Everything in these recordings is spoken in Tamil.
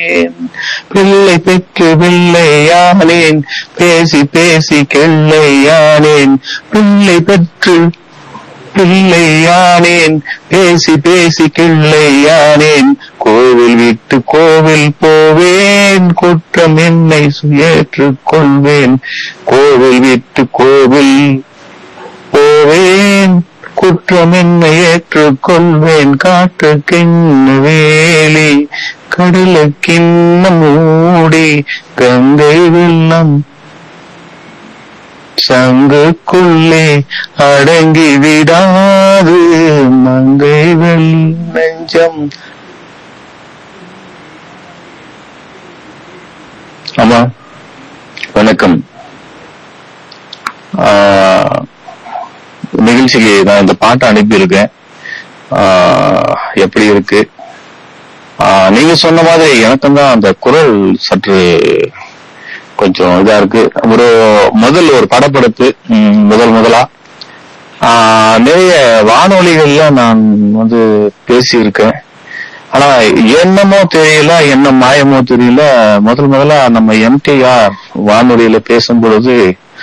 பிள்ளை பெற்று பிள்ளையானேன் பேசி பேசி கிள்ளையானேன் பிள்ளை பெற்று பிள்ளையானேன் பேசி பேசி கிள்ளையானேன் கோவில் விட்டு கோவில் போவேன் குற்றம் என்னை ஏற்றுக் கொள்வேன் கோவில் விட்டு கோவில் போவேன் குற்றம் என்னை ஏற்றுக்கொள்வேன் காற்றுக்கிண்ண வேலி கடலுக்கிண்ண மூடி கங்கை வெள்ளம் சங்குக்குள்ளே அடங்கி விடாது மங்கை வெள்ளஞ்சம் ஆமா வணக்கம் ஆஹ், நிகழ்ச்சிக்கு நான் இந்த பாட்டை அனுப்பியிருக்கேன் ஆஹ், எப்படி இருக்கு ஆஹ், நீங்க சொன்ன மாதிரி எனக்கும் தான் அந்த குரல் சற்று கொஞ்சம் இதா இருக்கு ஒரு முதல் ஒரு படப்படப்பு ம், முதல் முதலா ஆஹ், நிறைய வானொலிகள்ல நான் வந்து பேசியிருக்கேன் ஆனா என்னமோ தெரியல என்ன மாயமோ தெரியல முதல் முதலா நம்ம எம்டிஆர் வானொலியில பேசும் பொழுது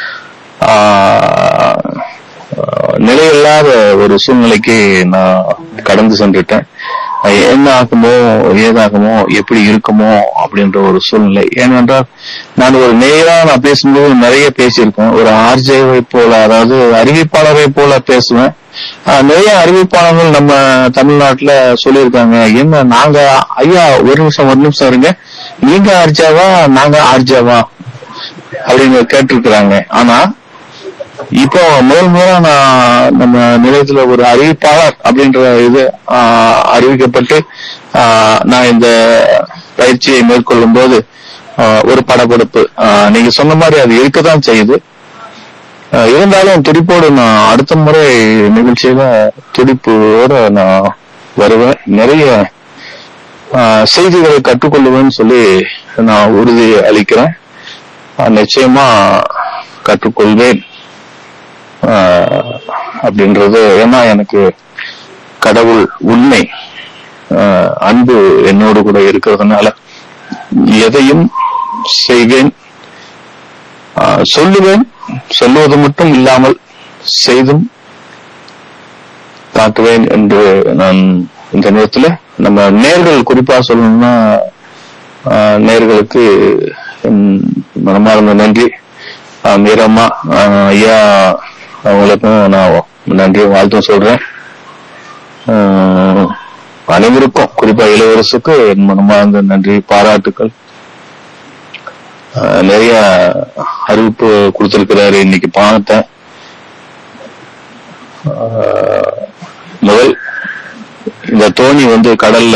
ஆஹ், நிலையில்லாத ஒரு சூழ்நிலைக்கு நான் கடந்து சென்றுட்டேன் அஹ் என்ன ஆகுமோ ஏதாகுமோ எப்படி இருக்குமோ அப்படின்ற ஒரு சூழ்நிலை ஏனென்றால் நான் ஒரு நேரா நான் பேசும்போது நிறைய பேசியிருக்கேன் ஒரு ஆர்ஜேவை போல அதாவது அறிவிப்பாளரை போல பேசுவேன் ஆஹ் நிறைய அறிவிப்பாளர்கள் நம்ம தமிழ்நாட்டுல சொல்லியிருக்காங்க என்ன நாங்க ஐயா ஒரு நிமிஷம் ஒரு நிமிஷம் இருங்க நீங்க ஆர்ஜாவா நாங்க ஆர்ஜாவா அப்படின்னு கேட்டிருக்கிறாங்க ஆனா இப்போ முதல் முதலா நான் நம்ம நிலையத்துல ஒரு அறிவிப்பாளர் அப்படின்ற இது ஆஹ், அறிவிக்கப்பட்டு ஆஹ், நான் இந்த பயிற்சியை மேற்கொள்ளும் போது ஆஹ், ஒரு படபடப்பு ஆஹ், நீங்க சொன்ன மாதிரி அது இருக்கத்தான் செய்யுது ஆஹ், இருந்தாலும் துடிப்போடு நான் அடுத்த முறை நிகழ்ச்சியில துடிப்போட நான் வருவேன் நிறைய ஆஹ், செய்திகளை கற்றுக்கொள்ளுவேன்னு சொல்லி நான் உறுதி அளிக்கிறேன் ஆஹ், நிச்சயமா கற்றுக்கொள்வேன் ஆஹ் அப்படின்றது ஏன்னா எனக்கு கடவுள் உண்மை ஆஹ் அன்பு என்னோடு கூட இருக்கிறதுனால எதையும் செய்வேன் ஆஹ் சொல்லுவேன் சொல்லுவது மட்டும் இல்லாமல் செய்தும் காட்டுவேன் என்று நான் இந்த நேரத்துல நம்ம நேர்கள் குறிப்பா சொல்லணும்னா ஆஹ் நேர்களுக்கு என் மனமார்ந்த நன்றி ஆஹ் மீரம்மா ஆஹ் ஐயா அவங்களுக்கும் நான் நன்றி வாழ்த்தும் சொல்றேன் ஆஹ் அனைவருக்கும் குறிப்பா இளவரசுக்கு என் மனமார்ந்த நன்றி பாராட்டுக்கள் ஆஹ் நிறைய அறிவிப்பு கொடுத்திருக்கிறாரு இன்னைக்கு பார்த்தேன் ஆஹ் முதல் இந்த தோணி வந்து கடல்ல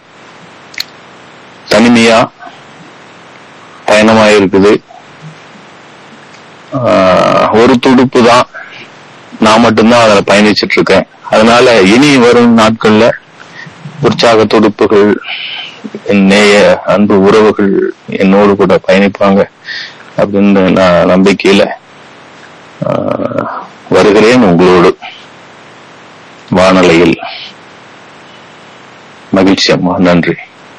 தனிமையா பயணமா இருக்குது ஆஹ் ஒரு துடுப்பு தான் நான் மட்டும்தான் அதுல பயணிச்சிட்டு இருக்கேன் அதனால இனி வரும் நாட்கள்ல உற்சாக துடுப்புகள் என் நேய அன்பு உறவுகள் என்னோடு கூட பயணிப்பாங்க அப்படின்னு நான் நம்பிக்கையில ஆஹ், வருகிறேன் உங்களோடு வானலையில் மகிழ்ச்சி அம்மா நன்றி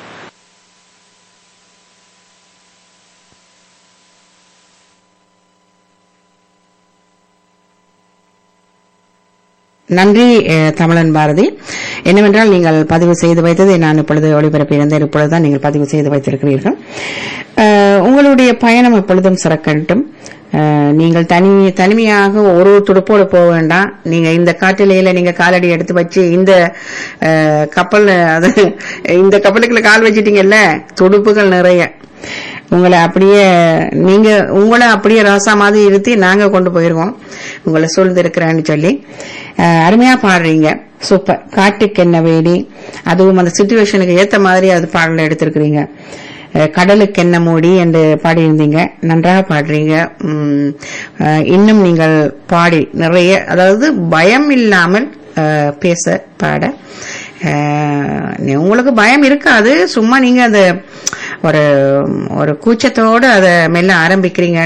நன்றி அஹ், தமிழன் பாரதி என்னவென்றால் நீங்கள் பதிவு செய்து வைத்ததை நான் இப்பொழுது ஒளிபரப்பியிருந்தேன் இப்பொழுதுதான் நீங்கள் பதிவு செய்து வைத்திருக்கிறீர்கள் அஹ், உங்களுடைய பயணம் எப்பொழுதும் சிறக்கட்டும் அஹ், நீங்கள் தனி தனிமையாக ஒரு துடுப்போடு போக வேண்டாம் நீங்க இந்த காட்டிலேயில நீங்க காலடி எடுத்து வச்சு இந்த அஹ், கப்பல் அது இந்த கப்பலுக்குள்ள கால் வச்சிட்டீங்கல்ல துடுப்புகள் நிறைய உங்களை அப்படியே நீங்க உங்களை அப்படியே ராசா மாதிரி இருத்தி நாங்க கொண்டு போயிருவோம் உங்களை சூழ்ந்து இருக்கிறேன்னு சொல்லி அஹ், அருமையா பாடுறீங்க சூப்பர் காட்டுக்கு என்ன வேடி அதுவும் அந்த சுச்சுவேஷனுக்கு ஏத்த மாதிரி அது பாடல எடுத்திருக்கிறீங்க அஹ், கடலுக்கு என்ன மூடி என்று பாடியிருந்தீங்க நன்றாக பாடுறீங்க உம், அஹ், இன்னும் நீங்கள் பாடி நிறைய அதாவது பயம் இல்லாமல் அஹ், பேச பாட அஹ், நீ- உங்களுக்கு பயம் இருக்காது சும்மா நீங்க அந்த ஒரு ஒரு கூச்சத்தோட அதை மெல்ல ஆரம்பிக்கிறீங்க